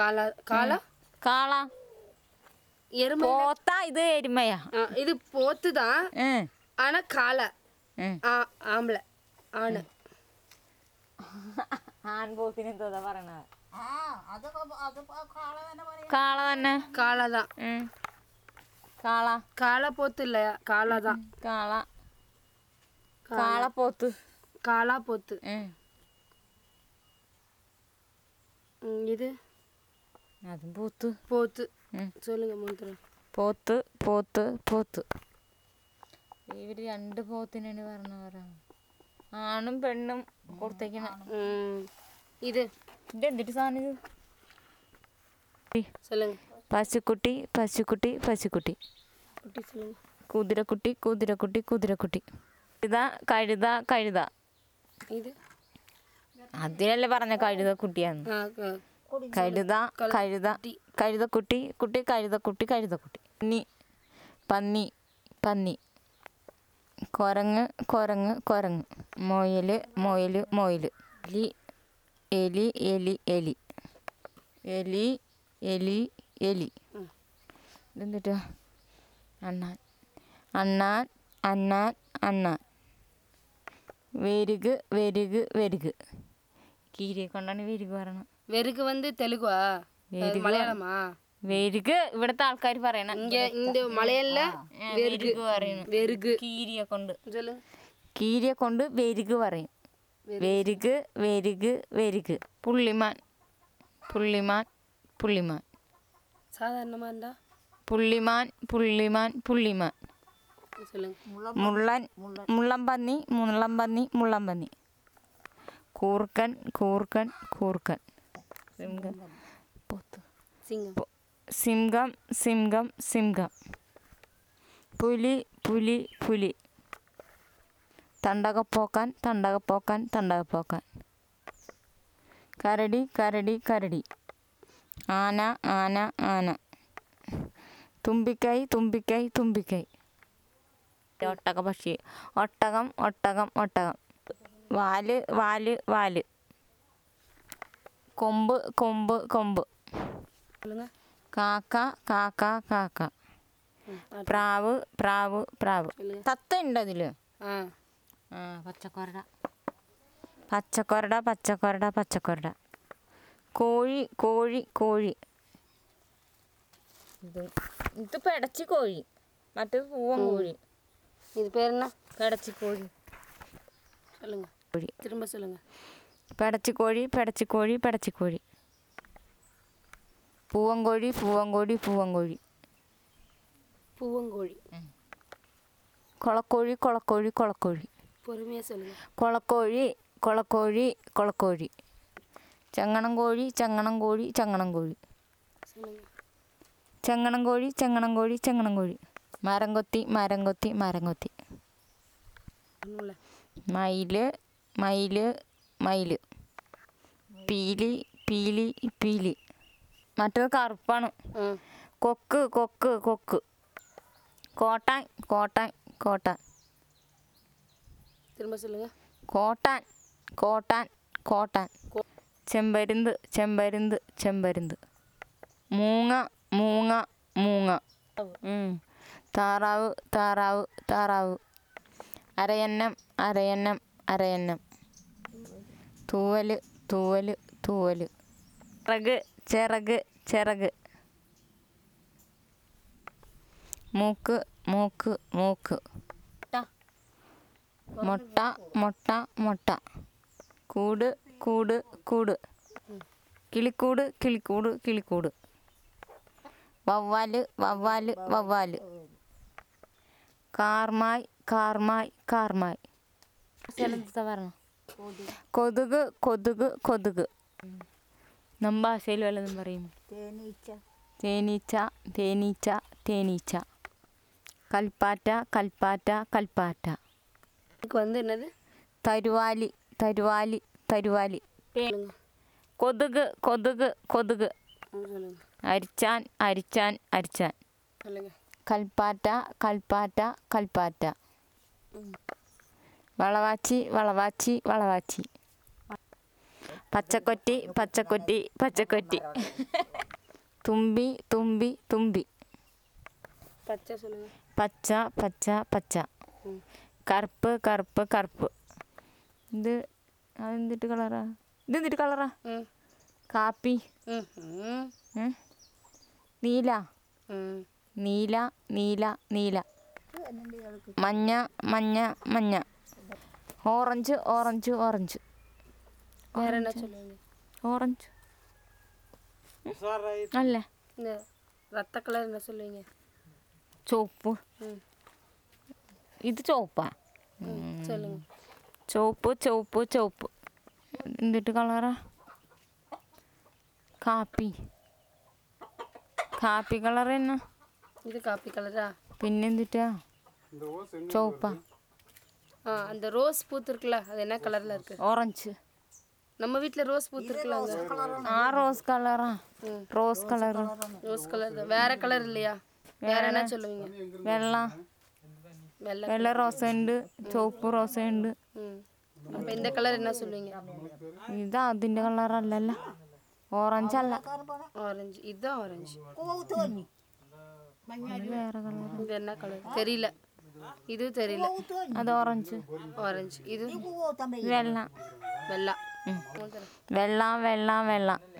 കാല കാല കാള எருமை പോത്ത ഇത് എരുമയാ ஆ, இது போத்து தான் ഉം. ஆனா காலை ഉം. ஆ, ஆம்பளை ஆணு ആൺപോത്തിന് എന്തോതാ പറയണത് ആ അത് കൊ- അത് പ- കാള തന്നെ പറയാം കാള തന്നെ காளை தான் ഉം. കാള காளை போத்து இல்லையா காளை தான் കാള കാളപ്പോത്ത് காளா போத்து ഉം. ம், இது അതും പോത്ത് போத்து ഉം. சொல்லுங்க மூணு പോത്ത് പോത്ത് പോത്ത് ഇവര് രണ്ട് പോത്തിനാണ് പറഞ്ഞവരാ ആണും പെണ്ണും കൊടുത്തേക്കണം ம் இது ഇത് എന്തിട്ട് സാധനം ഇത് சொல்லுங்க പശുക്കുട്ടി പശുക്കുട്ടി പശുക്കുട്ടി குட்டி சொல்லுங்க കുതിരക്കുട്ടി കുതിരക്കുട്ടി കുതിരക്കുട്ടി കഴുത കഴുത കഴുത இது അതിനല്ലേ പറഞ്ഞ കഴുത കുട്ടിയാന്ന് ஆ, க- കഴുത കഴുത കഴുതക്കുട്ടി കുട്ടി കഴുതക്കുട്ടി കഴുതക്കുട്ടി പന്നി പന്നി പന്നി കുരങ്ങ് കുരങ്ങ് കുരങ്ങ് മൊയല് മൊയല് മൊയല് എലി എലി എലി എലി എലി എലി എലി ഇതെന്തിട്ടാ അണ്ണാൻ അണ്ണാൻ അണ്ണാൻ അണ്ണാൻ വെരുക് വെരുക് വെരുക് കീരിയെ കൊണ്ടാണ് വെരുക് പറയണത് வெறுக்கு வந்து தெலுங்குவா அது மலையாளமா വെരുക് ഇവിടുത്തെ ആൾക്കാർ പറയണ இங்க இந்த மலையாள വെരുക് പറയണ வெறுகு കീരിയെ കൊണ്ട് சொல்லுங்க കീരിയെ കൊണ്ട് വെരുക് പറയും വെരുക് വെരുക് വെരുക് പുള്ളിമാൻ പുള്ളിമാൻ പുള്ളിമാൻ சாதாரணமா இருந்தா പുള്ളിമാൻ പുള്ളിമാൻ പുള്ളിമാൻ சொல்லுங்க മുള്ളൻ മുള്ളം പന്നി മുള്ളം പന്നി മുള്ളം പന്നി കൂർക്കൻ കൂർക്കൻ കൂർക്കൻ സിംഹം പോത്ത് சிங்கம் പൊ- സിംഹം സിംഹം സിംഹം പുലി പുലി പുലി തണ്ടകപ്പോക്കാൻ തണ്ടകപ്പോക്കാൻ തണ്ടകപ്പോക്കാൻ കരടി കരടി കരടി ആന ആന ആന തുമ്പിക്കൈ തുമ്പിക്കൈ തുമ്പിക്കൈ ഒട്ടക പക്ഷി ഒട്ടകം ഒട്ടകം ഒട്ടകം വാല് വാല് വാല് കൊമ്പ് കൊമ്പ് കൊമ്പ് சொல்லுங்க കാക്ക കാക്ക കാക്ക പ്രാവ് പ്രാവ് പ്രാവ് சொல்லுங்க തത്ത ഉണ്ട് അതില് ஆ ആ പച്ചക്കൊരട പച്ചക്കൊരട പച്ചക്കൊരട പച്ചക്കൊരട കോഴി കോഴി കോഴി ഇത് ഇത് പെടച്ചി കോഴി മറ്റേത് പൂവൻ കോഴി இது பேர் என்ன പെടച്ചി കോഴി சொல்லுங்க കോഴി திரும்ப சொல்லுங்க പെടച്ചിക്കോഴി പെടച്ചിക്കോഴി പെടച്ചിക്കോഴി പൂവൻകോഴി പൂവൻകോഴി പൂവൻകോഴി பூவங்கோழி കൊളക്കോഴി കൊളക്കോഴി കൊളക്കോഴി பொறுமையா சொல்லுங்க കൊളക്കോഴി കൊളക്കോഴി കൊളക്കോഴി ചങ്ങണം കോഴി ചങ്ങണം കോഴി ചങ്ങണം കോഴി சொல்லுங்க ചെങ്ങണം കോഴി ചെങ്ങണം കോഴി ചെങ്ങണം കോഴി മരം കൊത്തി മരം കൊത്തി മരം കൊത്തി ஒன்றும் இல்லை മയില് മയില് മയില് പീലി പീലി പീലി മറ്റേത് കറുപ്പാണ് ஆ കൊക്ക് കൊക്ക് കൊക്ക് കോട്ടാൻ കോട്ടാൻ കോട്ടാൻ திரும்ப சொல்லுங்க കോട്ടാൻ കോട്ടാൻ കോട്ടാൻ കോ- ചെമ്പരുന്ത് ചെമ്പരുന്ത് ചെമ്പരുന്ത് മൂങ്ങ മൂങ്ങ മൂങ്ങ ഉം. താറാവ് താറാവ് താറാവ് അരയന്നം അരയന്നം അരയന്നം തൂവല് തൂവല് തൂവല് ചിറക് ചിറക് ചിറക് മൂക്ക് മൂക്ക് മൂക്ക് മുട്ട മുട്ട മുട്ട കൂട് കൂട് കൂട് കിളിക്കൂട് കിളിക്കൂട് കിളിക്കൂട് വവ്വാല് വവ്വാല് വവ്വാല് കാർമായി കാർമായി കാർമായി പറഞ്ഞ കൊതുക് കൊതുക് കൊതുക് നമ്മ ഭാഷയിൽ വല്ലതും പറയും തേനീച്ച തേനീച്ച തേനീച്ച തേനീച്ച കൽപ്പാറ്റ കൽപ്പാറ്റ കൽപ്പാറ്റ இதுக்கு வந்து என்னது തരുവാലി തരുവാലി തരുവാലി சொல்லுங்க കൊതുക് കൊതുക് കൊതുക് ஆ, சொல்லுங்க അരിച്ചാൻ അരിച്ചാൻ അരിച്ചാൻ சொல்லுங்க കൽപ്പാറ്റ കൽപ്പാറ്റ കൽപ്പാറ്റ വളവാച്ചി വളവാച്ചി വളവാച്ചി പച്ചക്കൊറ്റി പച്ചക്കൊറ്റി പച്ചക്കൊറ്റി തുമ്പി തുമ്പി തുമ്പി பச்சை சொல்லுங்க പച്ച പച്ച പച്ച ம் കറുപ്പ് കറുപ്പ് കറുപ്പ് ഇത് അതെന്തിട്ട് കളറാ ഇത് എന്തിട്ട് കളറാ ம் കാപ്പി ம் ம் ഉം. നീല ம் നീല നീല നീല മഞ്ഞ മഞ്ഞ മഞ്ഞ ഓറഞ്ച് ഓറഞ്ച് ഓറഞ്ച് வேற என்ன சொல்லுவீங்க ഓറഞ്ച് അല്ല இந்த ரத்த கலர் என்ன சொல்லுவீங்க ചുവപ്പ് ம் ഇത് ചുവപ്പാ ம் சொல்லுங்க ചുവപ്പ് ചുവപ്പ് ചുവപ്പ് എന്തിട്ട് കളറാ കാപ്പി കാപ്പി കളർ തന്നെ இது காப்பி கலரா പിന്നെ എന്തിട്ടാ ചുവപ്പാ ஆ அந்த ரோஸ் பூத்து இருக்குல்ல அது என்ன கலர்ல இருக்கு ഓറഞ്ച് நம்ம வீட்ல ரோஸ் பூத்து இருக்குல்ல அங்க ആ റോസ് കളറാ ம் റോസ് കളർ ரோஸ் கலர் தான் வேற கலர் இல்லையா வேற என்ன சொல்லுவீங்க വെള്ള வெள்ளை വെള്ള റോസ ഉണ്ട് ചുവപ്പ് റോസ ഉണ്ട് ம் அப்போ இந்த கலர் என்ன சொல்லுவீங்க ഇത് അതിൻ്റെ കളറല്ലല്ലോ ഓറഞ്ച് അല്ല ஆரஞ்சு இதுதான் ஆரஞ்சு കൂത്തോന്നി ഇത് വേറെ കളർ இது என்ன கலர் தெரியல இது தெரியல അത് ഓറഞ്ച് ஆரஞ்சு இது കൂത്തമ്പ വെള്ള வெள்ளா വെള്ള വെള്ള വെള്ള